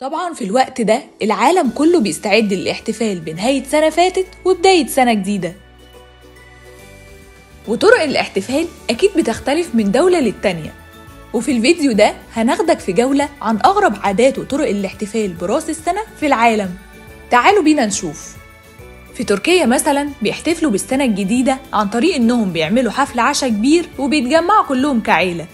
طبعا في الوقت ده العالم كله بيستعد للاحتفال بنهاية سنة فاتت وبداية سنة جديدة وطرق الاحتفال أكيد بتختلف من دولة للتانية وفي الفيديو ده هناخدك في جولة عن أغرب عادات وطرق الاحتفال براس السنة في العالم تعالوا بينا نشوف في تركيا مثلا بيحتفلوا بالسنة الجديدة عن طريق إنهم بيعملوا حفل عشاء كبير وبيتجمعوا كلهم كعيلة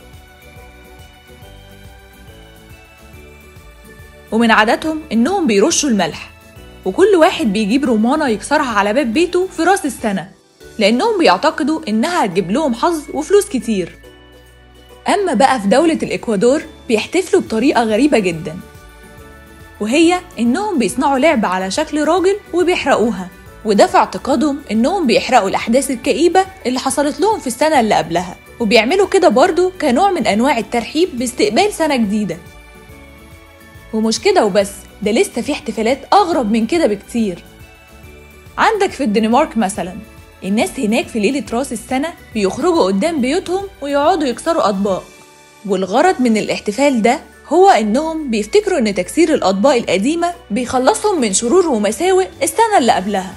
ومن عاداتهم إنهم بيرشوا الملح وكل واحد بيجيب رمانة يكسرها على باب بيته في راس السنة لأنهم بيعتقدوا إنها هتجيب لهم حظ وفلوس كتير أما بقى في دولة الإكوادور بيحتفلوا بطريقة غريبة جدا وهي إنهم بيصنعوا لعبة على شكل راجل وبيحرقوها وده في اعتقادهم إنهم بيحرقوا الأحداث الكئيبة اللي حصلت لهم في السنة اللي قبلها وبيعملوا كده برضه كنوع من أنواع الترحيب باستقبال سنة جديدة ومش كده وبس ده لسه في احتفالات أغرب من كده بكتير عندك في الدنمارك مثلا الناس هناك في ليلة راس السنة بيخرجوا قدام بيوتهم ويقعدوا يكسروا أطباق والغرض من الاحتفال ده هو إنهم بيفتكروا إن تكسير الأطباق القديمة بيخلصهم من شرور ومساوئ السنة اللي قبلها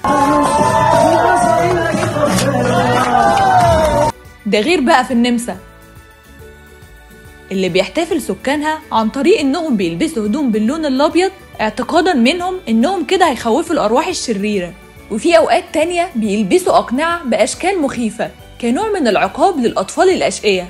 ده غير بقى في النمسا اللي بيحتفل سكانها عن طريق إنهم بيلبسوا هدوم باللون الأبيض اعتقادا منهم إنهم كده هيخوفوا الأرواح الشريرة وفي أوقات تانية بيلبسوا أقنعة بأشكال مخيفة كنوع من العقاب للأطفال الأشقياء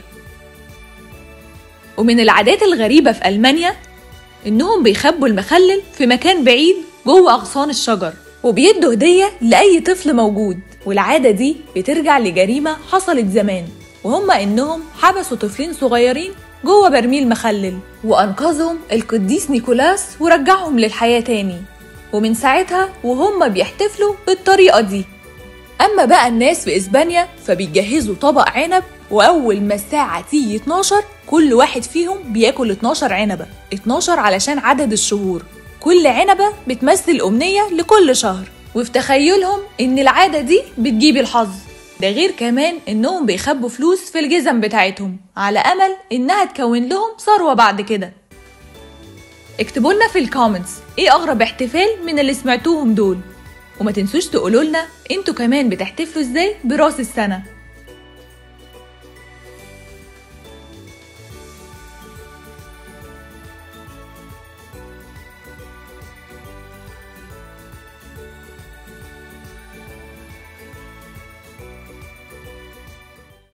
ومن العادات الغريبة في ألمانيا إنهم بيخبوا المخلل في مكان بعيد جوه أغصان الشجر وبيدوا هدية لأي طفل موجود والعادة دي بترجع لجريمة حصلت زمان وهم إنهم حبسوا طفلين صغيرين جوه برميل مخلل وأنقذهم القديس نيكولاس ورجعهم للحياة تاني ومن ساعتها وهم بيحتفلوا بالطريقة دي أما بقى الناس في إسبانيا فبيجهزوا طبق عنب وأول ما الساعة تيجي 12 كل واحد فيهم بياكل 12 عنبة 12 علشان عدد الشهور كل عنبة بتمثل أمنية لكل شهر وفي تخيلهم إن العادة دي بتجيب الحظ ده غير كمان إنهم بيخبوا فلوس في الجزم بتاعتهم على أمل إنها تكون لهم ثروة بعد كده اكتبوا لنا في الكومنتس ايه اغرب احتفال من اللي سمعتوهم دول وما تنسوش تقولوا لنا انتوا كمان بتحتفلوا ازاي براس السنه